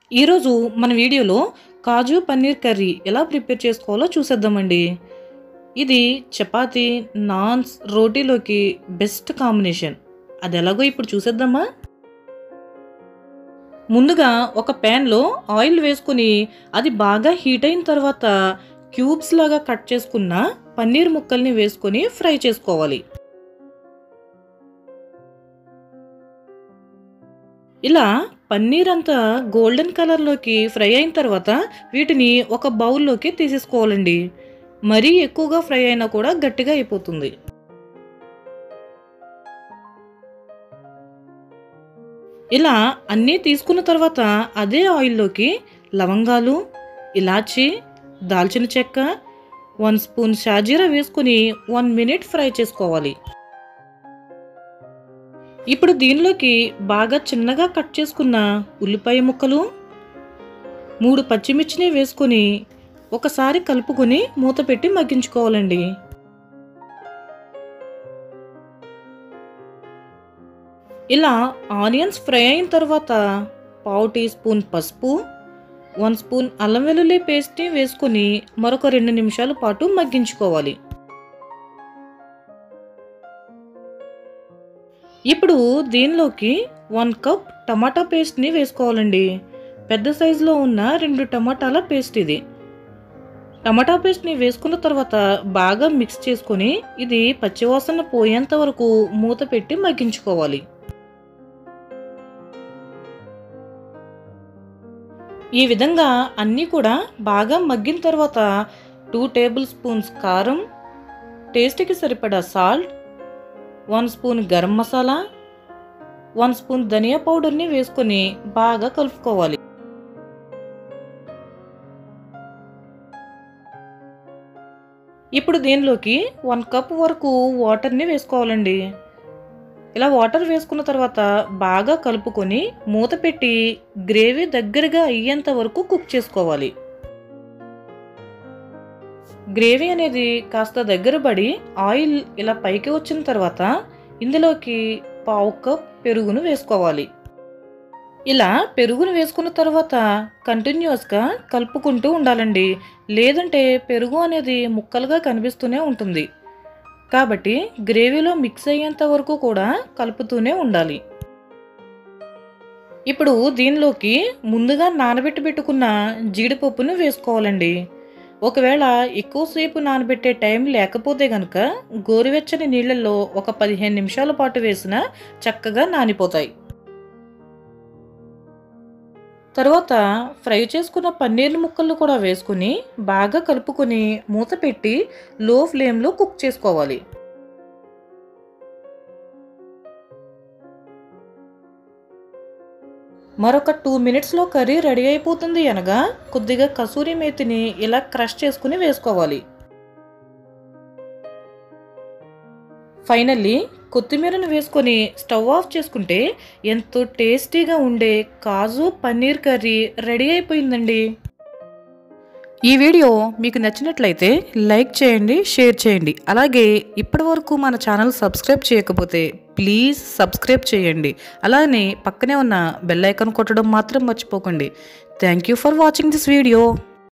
ఈరోజు మన వీడియోలో కాజు పన్నీర్ కర్రీ ఎలా ప్రిపేర్ చేసుకోవాలో చూసేద్దామండి ఇది చపాతీ నాన్స్ రోటీలోకి బెస్ట్ కాంబినేషన్ అది ఎలాగో ఇప్పుడు చూసేద్దామా ముందుగా ఒక ప్యాన్లో ఆయిల్ వేసుకుని అది బాగా హీట్ అయిన తర్వాత క్యూబ్స్ లాగా కట్ చేసుకున్న పన్నీర్ ముక్కల్ని వేసుకొని ఫ్రై చేసుకోవాలి ఇలా పన్నీర్ అంతా గోల్డెన్ కలర్లోకి ఫ్రై అయిన తర్వాత వీటిని ఒక బౌల్లోకి తీసేసుకోవాలండి మరీ ఎక్కువగా ఫ్రై అయినా కూడా గట్టిగా అయిపోతుంది ఇలా అన్నీ తీసుకున్న తర్వాత అదే ఆయిల్లోకి లవంగాలు ఇలాచి దాల్చిన చెక్క వన్ స్పూన్ షాజీరా వేసుకుని వన్ మినిట్ ఫ్రై చేసుకోవాలి ఇప్పుడు దీనిలోకి బాగా చిన్నగా కట్ చేసుకున్న ఉల్లిపాయ ముక్కలు మూడు పచ్చిమిర్చిని వేసుకొని ఒకసారి కలుపుకొని మూత పెట్టి మగ్గించుకోవాలండి ఇలా ఆనియన్స్ ఫ్రై అయిన తర్వాత పావు టీ స్పూన్ పసుపు వన్ స్పూన్ అల్లం వెల్లుల్లి పేస్ట్ని వేసుకొని మరొక రెండు నిమిషాల పాటు మగ్గించుకోవాలి ఇప్పుడు దీనిలోకి వన్ కప్ టమాటా పేస్ట్ని వేసుకోవాలండి పెద్ద సైజులో ఉన్న రెండు టమాటాల పేస్ట్ ఇది టమాటా పేస్ట్ని వేసుకున్న తర్వాత బాగా మిక్స్ చేసుకొని ఇది పచ్చివాసన పోయేంత వరకు మూత పెట్టి మగ్గించుకోవాలి ఈ విధంగా అన్నీ కూడా బాగా మగ్గిన తర్వాత టూ టేబుల్ స్పూన్స్ కారం టేస్ట్కి సరిపడా salt one spoon garam masala one spoon ధనియా పౌడర్ని వేసుకొని బాగా కలుపుకోవాలి ఇప్పుడు దీనిలోకి వన్ కప్ వరకు వాటర్ని వేసుకోవాలండి ఇలా వాటర్ వేసుకున్న తర్వాత బాగా కలుపుకొని మూత పెట్టి గ్రేవీ దగ్గరగా అయ్యేంత వరకు కుక్ చేసుకోవాలి గ్రేవీ అనేది కాస్త దగ్గర పడి ఆయిల్ ఇలా పైకి వచ్చిన తర్వాత ఇందులోకి పావు కప్ పెరుగును వేసుకోవాలి ఇలా పెరుగును వేసుకున్న తర్వాత కంటిన్యూస్గా కలుపుకుంటూ ఉండాలండి లేదంటే పెరుగు అనేది ముక్కలుగా కనిపిస్తూనే ఉంటుంది కాబట్టి గ్రేవీలో మిక్స్ అయ్యేంత వరకు కూడా కలుపుతూనే ఉండాలి ఇప్పుడు దీనిలోకి ముందుగా నానబెట్టి పెట్టుకున్న జీడిపప్పును వేసుకోవాలండి ఒకవేళ ఎక్కువసేపు నానబెట్టే టైం లేకపోతే గనక గోరువెచ్చని నీళ్ళల్లో ఒక పదిహేను నిమిషాల పాటు వేసిన చక్కగా నానిపోతాయి తర్వాత ఫ్రై చేసుకున్న పన్నీర్ ముక్కలు కూడా వేసుకుని బాగా కలుపుకొని మూత పెట్టి లో ఫ్లేమ్లో కుక్ చేసుకోవాలి మరొక టూ మినిట్స్లో కర్రీ రెడీ అయిపోతుంది అనగా కొద్దిగా కసూరి మేతిని ఇలా క్రష్ చేసుకుని వేసుకోవాలి ఫైనల్లీ కొత్తిమీరను వేసుకొని స్టవ్ ఆఫ్ చేసుకుంటే ఎంతో టేస్టీగా ఉండే కాజు పన్నీర్ కర్రీ రెడీ అయిపోయిందండి ఈ వీడియో మీకు నచ్చినట్లయితే లైక్ చేయండి షేర్ చేయండి అలాగే ఇప్పటి వరకు మన ఛానల్ సబ్స్క్రైబ్ చేయకపోతే ప్లీజ్ సబ్స్క్రైబ్ చేయండి అలానే పక్కనే ఉన్న బెల్ ఐకాన్ కొట్టడం మాత్రం మర్చిపోకండి thank you for watching this video